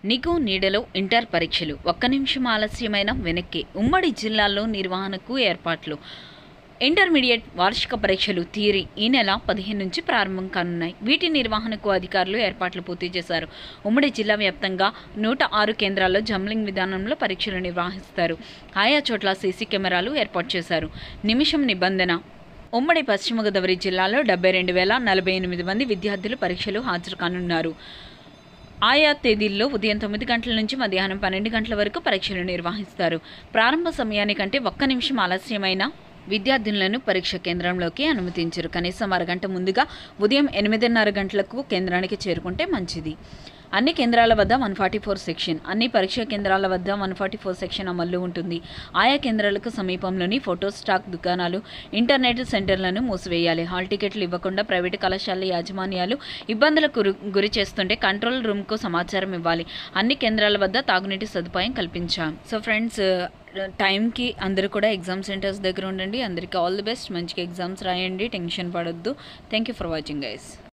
నిగు నీడలో ఇంటర్ పరీక్షలు ఒక్క నిమిషం ఆలస్యమైన వెనక్కి ఉమ్మడి జిల్లాల్లో నిర్వహణకు ఏర్పాట్లు ఇంటర్మీడియట్ వార్షిక పరీక్షలు థియరీ ఈ నెల పదిహేను నుంచి ప్రారంభం కానున్నాయి వీటి నిర్వహణకు అధికారులు ఏర్పాట్లు పూర్తి చేశారు ఉమ్మడి జిల్లా వ్యాప్తంగా నూట ఆరు కేంద్రాల్లో జంబ్లింగ్ విధానంలో పరీక్షలు నిర్వహిస్తారు ఆయా చోట్ల సీసీ కెమెరాలు ఏర్పాటు చేశారు నిమిషం నిబంధన ఉమ్మడి పశ్చిమ గోదావరి జిల్లాలో డెబ్బై రెండు వేల నలభై ఎనిమిది మంది విద్యార్థులు పరీక్షలు హాజరు కానున్నారు ఆయా తేదీల్లో ఉదయం తొమ్మిది గంటల నుంచి మధ్యాహ్నం పన్నెండు గంటల వరకు పరీక్షలు నిర్వహిస్తారు ప్రారంభ సమయానికంటే ఒక్క నిమిషం ఆలస్యమైన విద్యార్థులను పరీక్ష కేంద్రంలోకి అనుమతించరు కనీసం అరగంట ముందుగా ఉదయం ఎనిమిదిన్నర గంటలకు కేంద్రానికి చేరుకుంటే మంచిది అన్ని కేంద్రాల వద్ద వన్ ఫార్టీ ఫోర్ సెక్షన్ అన్ని పరీక్షా కేంద్రాల వద్ద వన్ ఫార్టీ ఫోర్ సెక్షన్ అమల్లో ఉంటుంది ఆయా కేంద్రాలకు సమీపంలోని ఫోటో స్టాక్ దుకాణాలు ఇంటర్నెట్ సెంటర్లను మూసివేయాలి హాల్ టికెట్లు ఇవ్వకుండా ప్రైవేటు కళాశాల యాజమాన్యాలు ఇబ్బందులకు గురి- గురి చేస్తుంటే కంట్రోల్ రూమ్కు సమాచారం ఇవ్వాలి అన్ని కేంద్రాల వద్ద తాగునీటి సదుపాయం కల్పించాం సో ఫ్రెండ్స్ టైంకి అందరూ కూడా ఎగ్జామ్ సెంటర్స్ దగ్గర ఉండండి అందరికీ ఆల్ ది బెస్ట్ మంచిగా ఎగ్జామ్స్ రాయండి టెన్షన్ పడొద్దు thank you for watching guys